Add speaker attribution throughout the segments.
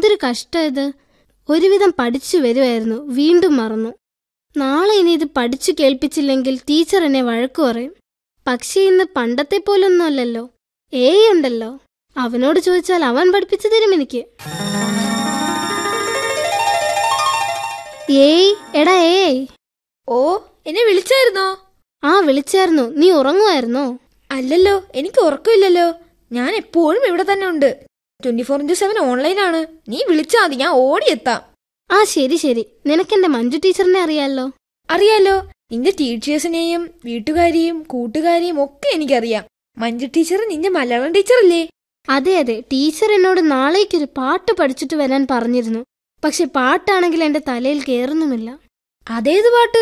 Speaker 1: എന്തൊരു കഷ്ടം ഇത് ഒരുവിധം പഠിച്ചു വരുമായിരുന്നു വീണ്ടും മറന്നു നാളെ ഇനി ഇത് പഠിച്ചു കേൾപ്പിച്ചില്ലെങ്കിൽ ടീച്ചർ എന്നെ വഴക്കു പറയും പക്ഷേ ഇന്ന് പണ്ടത്തെ പോലൊന്നുമല്ലല്ലോ ഏ ഉണ്ടല്ലോ അവനോട് ചോദിച്ചാൽ അവൻ പഠിപ്പിച്ചു തരും എനിക്ക് ഏയ് എടാ ഏയ്
Speaker 2: ഓ എന്നെ വിളിച്ചായിരുന്നോ
Speaker 1: ആ വിളിച്ചായിരുന്നു നീ ഉറങ്ങുമായിരുന്നോ
Speaker 2: അല്ലല്ലോ എനിക്ക് ഉറക്കമില്ലല്ലോ ഞാൻ എപ്പോഴും ഇവിടെ തന്നെ ഉണ്ട് ട്വന്റി ഫോർ ഇൻറ്റു സെവൻ ഓൺലൈനാണ് നീ വിളിച്ചാൽ മതി ഞാൻ ഓടിയെത്താം
Speaker 1: ആ ശരി ശരി നിനക്കെന്റെ മഞ്ജു ടീച്ചറിനെ അറിയാലോ
Speaker 2: അറിയാലോ നിന്റെ ടീച്ചേഴ്സിനെയും വീട്ടുകാരെയും കൂട്ടുകാരെയും ഒക്കെ എനിക്കറിയാം മഞ്ജു ടീച്ചർ നിന്റെ മലയാളം ടീച്ചറല്ലേ
Speaker 1: അതെ അതെ ടീച്ചർ എന്നോട് നാളേക്കൊരു പാട്ട് പഠിച്ചിട്ട് വരാൻ പറഞ്ഞിരുന്നു പക്ഷെ പാട്ടാണെങ്കിൽ എന്റെ തലയിൽ കേറുന്നുമില്ല
Speaker 2: അതേത് പാട്ട്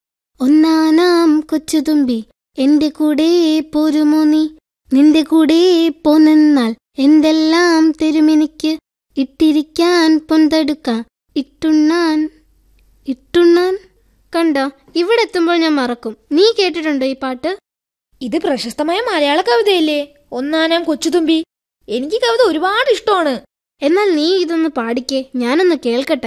Speaker 1: ഒന്നാനാം കൊച്ചുതുമ്പി എന്റെ കൂടെ പോരുമോ നീ നിന്റെ കൂടെ പോന്നെന്നാൽ എന്തെല്ലാം തരുമെനിക്ക് ഇട്ടിരിക്കാൻ പൊന്തടുക്ക ഇട്ടുണ്ണാൻ ഇട്ടുണ്ണാൻ കണ്ടോ ഇവിടെ എത്തുമ്പോൾ ഞാൻ മറക്കും നീ കേട്ടിട്ടുണ്ടോ ഈ പാട്ട്
Speaker 2: ഇത് പ്രശസ്തമായ മലയാള കവിതയല്ലേ ഒന്നാനാം കൊച്ചുതുമ്പി എനിക്ക് കവിത ഒരുപാട് ഇഷ്ടമാണ്
Speaker 1: എന്നാൽ നീ ഇതൊന്ന് പാടിക്കേ ഞാനൊന്ന് കേൾക്കട്ടെ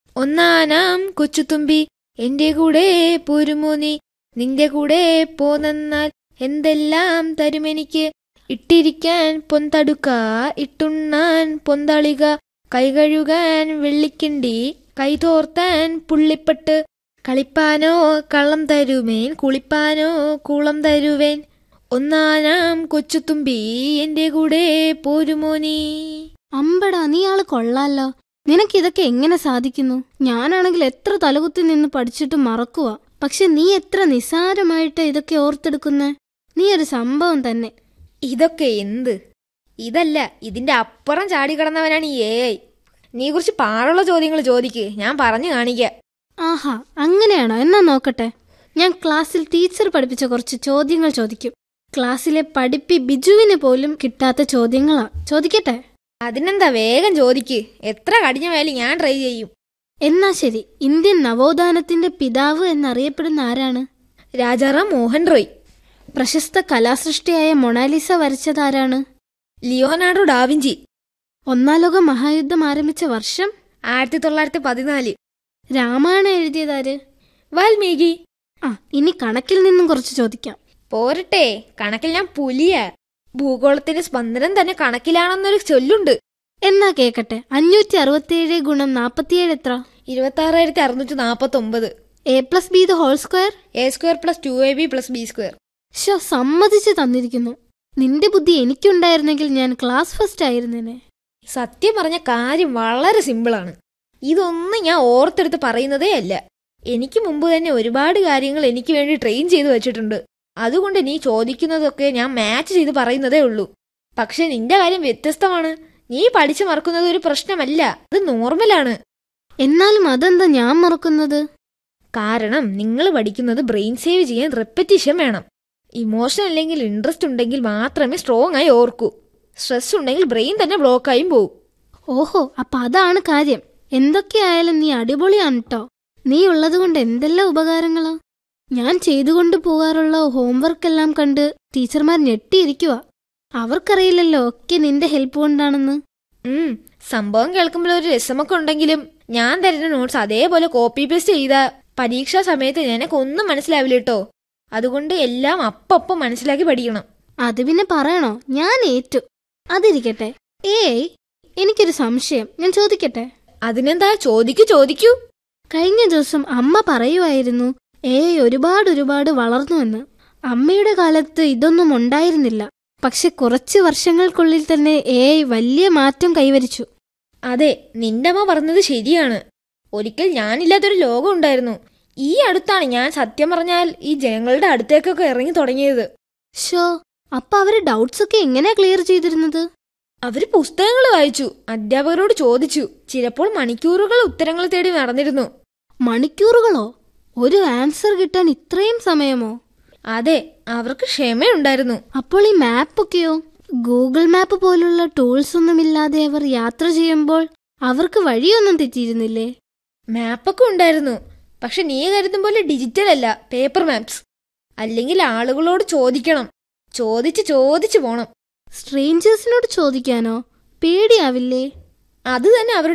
Speaker 2: ഒന്നാനാം കൊച്ചുതുമ്പി എന്റെ കൂടെ പോരുമോ നീ നിന്റെ കൂടെ പോന്നെന്നാൽ എന്തെല്ലാം തരുമെനിക്ക് ഇട്ടിരിക്കാൻ പൊന്തടുക്ക ഇട്ടുണ്ണാൻ പൊന്തളിക കൈകഴുകാൻ വെള്ളിക്കിണ്ടി കൈതോർത്താൻ പുള്ളിപ്പട്ട് കളിപ്പാനോ കള്ളം തരുവേൻ കുളിപ്പാനോ കുളം തരുവേൻ ഒന്നാനാം കൊച്ചുതുമ്പി എന്റെ കൂടെ പോരുമോ നീ
Speaker 1: അമ്പടാ നീ ആള് കൊള്ളാലോ നിനക്ക് ഇതൊക്കെ എങ്ങനെ സാധിക്കുന്നു ഞാനാണെങ്കിൽ എത്ര തലകുത്തി നിന്ന് പഠിച്ചിട്ട് മറക്കുക പക്ഷെ നീ എത്ര നിസാരമായിട്ട് ഇതൊക്കെ ഓർത്തെടുക്കുന്നേ നീ ഒരു സംഭവം തന്നെ
Speaker 2: ഇതൊക്കെ എന്ത് ഇതല്ല ഇതിന്റെ അപ്പുറം ചാടി കിടന്നവനാണ് ഈ എ നീ കുറച്ച് പാടുള്ള ചോദ്യങ്ങൾ ചോദിക്ക് ഞാൻ പറഞ്ഞു കാണിക്കാം
Speaker 1: ആഹാ അങ്ങനെയാണോ എന്നാ നോക്കട്ടെ ഞാൻ ക്ലാസ്സിൽ ടീച്ചർ പഠിപ്പിച്ച കുറച്ച് ചോദ്യങ്ങൾ ചോദിക്കും ക്ലാസ്സിലെ പഠിപ്പി ബിജുവിന് പോലും കിട്ടാത്ത ചോദ്യങ്ങളാ ചോദിക്കട്ടെ
Speaker 2: അതിനെന്താ വേഗം ചോദിക്ക് എത്ര കടിഞ്ഞ വേലി ഞാൻ ട്രൈ ചെയ്യും
Speaker 1: എന്നാ ശരി ഇന്ത്യൻ നവോത്ഥാനത്തിന്റെ പിതാവ് എന്നറിയപ്പെടുന്ന ആരാണ്
Speaker 2: രാജാറാം മോഹൻ റോയ്
Speaker 1: പ്രശസ്ത കലാസൃഷ്ടിയായ മൊണാലിസ വരച്ചതാരാണ്
Speaker 2: ലിയോനാർഡോ ഡാവിഞ്ചി
Speaker 1: ഒന്നാം ലോക മഹായുദ്ധം ആരംഭിച്ച വർഷം
Speaker 2: ആയിരത്തി തൊള്ളായിരത്തി പതിനാല്
Speaker 1: രാമായണം എഴുതിയതാര്
Speaker 2: വാൽമീകി
Speaker 1: ആ ഇനി കണക്കിൽ നിന്നും കുറച്ച് ചോദിക്കാം
Speaker 2: പോരട്ടെ കണക്കിൽ ഞാൻ പുലിയ ഭൂഗോളത്തിന്റെ സ്പന്ദനം തന്നെ കണക്കിലാണെന്നൊരു ചൊല്ലുണ്ട്
Speaker 1: എന്നാ കേക്കട്ടെ അഞ്ഞൂറ്റി അറുപത്തിയേഴ് ഗുണം നാപ്പത്തിയേഴ് എത്ര
Speaker 2: ഇരുപത്തി ആറായിരത്തി അറുന്നൂറ്റി നാൽപ്പത്തി ഒമ്പത്
Speaker 1: A plus B the whole square
Speaker 2: A square plus two A B plus B square
Speaker 1: show സമ്മതിച്ച് തന്നിരിക്കുന്നു നിന്റെ ബുദ്ധി എനിക്കുണ്ടായിരുന്നെങ്കിൽ ഞാൻ ക്ലാസ് ഫസ്റ്റ് ആയിരുന്നേനെ
Speaker 2: സത്യം പറഞ്ഞ കാര്യം വളരെ സിമ്പിളാണ് ഇതൊന്നും ഞാൻ ഓർത്തെടുത്ത് പറയുന്നതേ അല്ല എനിക്ക് മുമ്പ് തന്നെ ഒരുപാട് കാര്യങ്ങൾ എനിക്ക് വേണ്ടി ട്രെയിൻ ചെയ്തു വെച്ചിട്ടുണ്ട് അതുകൊണ്ട് നീ ചോദിക്കുന്നതൊക്കെ ഞാൻ മാച്ച് ചെയ്ത് പറയുന്നതേ ഉള്ളൂ പക്ഷെ നിന്റെ കാര്യം വ്യത്യസ്തമാണ് നീ പഠിച്ചു മറക്കുന്നത് ഒരു പ്രശ്നമല്ല അത് നോർമലാണ്
Speaker 1: എന്നാലും അതെന്താ ഞാൻ മറക്കുന്നത്
Speaker 2: കാരണം നിങ്ങൾ പഠിക്കുന്നത് ബ്രെയിൻ സേവ് ചെയ്യാൻ റെപ്പറ്റീഷൻ വേണം ഇമോഷൻ അല്ലെങ്കിൽ ഇൻട്രസ്റ്റ് ഉണ്ടെങ്കിൽ മാത്രമേ സ്ട്രോങ് ആയി ഓർക്കൂ സ്ട്രെസ് ഉണ്ടെങ്കിൽ ബ്രെയിൻ തന്നെ ബ്ലോക്കായും പോകും
Speaker 1: ഓഹോ അപ്പൊ അതാണ് കാര്യം എന്തൊക്കെയായാലും നീ അടിപൊളിയാണ് കേട്ടോ നീ ഉള്ളതുകൊണ്ട് എന്തെല്ലാം ഉപകാരങ്ങളാ ഞാൻ ചെയ്തുകൊണ്ട് പോകാറുള്ള ഹോംവർക്ക് എല്ലാം കണ്ട് ടീച്ചർമാർ ഞെട്ടിയിരിക്കുക അവർക്കറിയില്ലല്ലോ ഒക്കെ നിന്റെ ഹെൽപ്പ് കൊണ്ടാണെന്ന്
Speaker 2: ഉം സംഭവം കേൾക്കുമ്പോൾ ഒരു രസമൊക്കെ ഉണ്ടെങ്കിലും ഞാൻ തരുന്ന നോട്ട്സ് അതേപോലെ കോപ്പി പേസ്റ്റ് ചെയ്ത പരീക്ഷാ സമയത്ത് നിനക്കൊന്നും മനസ്സിലാവില്ല കേട്ടോ അതുകൊണ്ട് എല്ലാം അപ്പം മനസ്സിലാക്കി പഠിക്കണം
Speaker 1: അത് പിന്നെ പറയണോ ഞാൻ ഏറ്റു അതിരിക്കട്ടെ ഏയ് എനിക്കൊരു സംശയം ഞാൻ ചോദിക്കട്ടെ
Speaker 2: അതിനെന്താ ചോദിക്കൂ ചോദിക്കൂ
Speaker 1: കഴിഞ്ഞ ദിവസം അമ്മ പറയുമായിരുന്നു ഏയ് ഒരുപാട് ഒരുപാട് വളർന്നുവെന്ന് അമ്മയുടെ കാലത്ത് ഇതൊന്നും ഉണ്ടായിരുന്നില്ല പക്ഷെ കുറച്ച് വർഷങ്ങൾക്കുള്ളിൽ തന്നെ ഏയ് വലിയ മാറ്റം കൈവരിച്ചു
Speaker 2: അതെ നിന്റെ അമ്മ പറഞ്ഞത് ശരിയാണ് ഒരിക്കൽ ഞാനില്ലാത്തൊരു ലോകം ഉണ്ടായിരുന്നു ഈ അടുത്താണ് ഞാൻ സത്യം പറഞ്ഞാൽ ഈ ജനങ്ങളുടെ അടുത്തേക്കൊക്കെ ഇറങ്ങി തുടങ്ങിയത്
Speaker 1: ഷോ അപ്പൊ അവര് ഡൗട്ട്സ് ഒക്കെ എങ്ങനെയാ ക്ലിയർ ചെയ്തിരുന്നത്
Speaker 2: അവര് പുസ്തകങ്ങൾ വായിച്ചു അധ്യാപകരോട് ചോദിച്ചു ചിലപ്പോൾ മണിക്കൂറുകൾ ഉത്തരങ്ങൾ തേടി നടന്നിരുന്നു
Speaker 1: മണിക്കൂറുകളോ ഒരു ആൻസർ കിട്ടാൻ ഇത്രയും സമയമോ
Speaker 2: അതെ അവർക്ക് ക്ഷമയുണ്ടായിരുന്നു
Speaker 1: അപ്പോൾ ഈ മാപ്പൊക്കെയോ ഗൂഗിൾ മാപ്പ് പോലുള്ള ടൂൾസ് ഒന്നുമില്ലാതെ അവർ യാത്ര ചെയ്യുമ്പോൾ അവർക്ക് വഴിയൊന്നും തെറ്റിയിരുന്നില്ലേ
Speaker 2: മാപ്പൊക്കെ ഉണ്ടായിരുന്നു പക്ഷെ നീ കരുതും പോലെ ഡിജിറ്റൽ അല്ല പേപ്പർ മാപ്സ് അല്ലെങ്കിൽ ആളുകളോട് ചോദിക്കണം ചോദിച്ച് ചോദിച്ചു പോണം
Speaker 1: സ്ട്രേഞ്ചേഴ്സിനോട് ചോദിക്കാനോ പേടിയാവില്ലേ
Speaker 2: അത് തന്നെ അവരുടെ